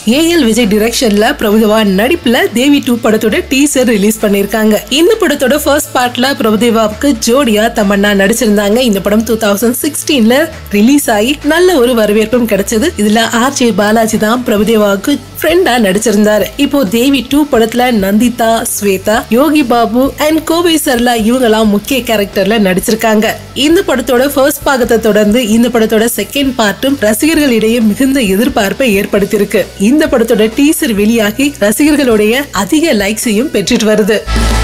AL Vijay டிரெக்ஷன்ல பிரபுதேவா நடிப்புல Devi two படத்தோட டீசர் ரிலீஸ் பண்ணிருக்காங்க இந்த படத்தோட ஃபர்ஸ்ட் பார்ட்ல பிரபுதேவாவுக்கு ஜோடியா தமன்னா நடிச்சிருந்தாங்க இந்த படம் டூ தௌசண்ட் சிக்ஸ்டீன்ல ரிலீஸ் ஆகி நல்ல ஒரு வரவேற்பும் கிடைச்சது இதுல ஆர் ஜே பாலாஜி தான் பிரபுதேவாவுக்கு ஃப்ரெண்டா நடிச்சிருந்தாரு இப்போ தேவி டூ படத்துல நந்திதா ஸ்வேதா யோகி பாபு அண்ட் கோவை சர்லா இவங்கெல்லாம் முக்கிய கேரக்டர்ல நடிச்சிருக்காங்க இந்த படத்தோட ஃபர்ஸ்ட் பாகத்தை தொடர்ந்து இந்த படத்தோட செகண்ட் பார்ட்டும் ரசிகர்களிடையே மிகுந்த எதிர்பார்ப்பை ஏற்படுத்தியிருக்கு இந்த படத்தோட டீசர் வெளியாகி ரசிகர்களுடைய அதிக லைக்ஸையும் பெற்றுட்டு வருது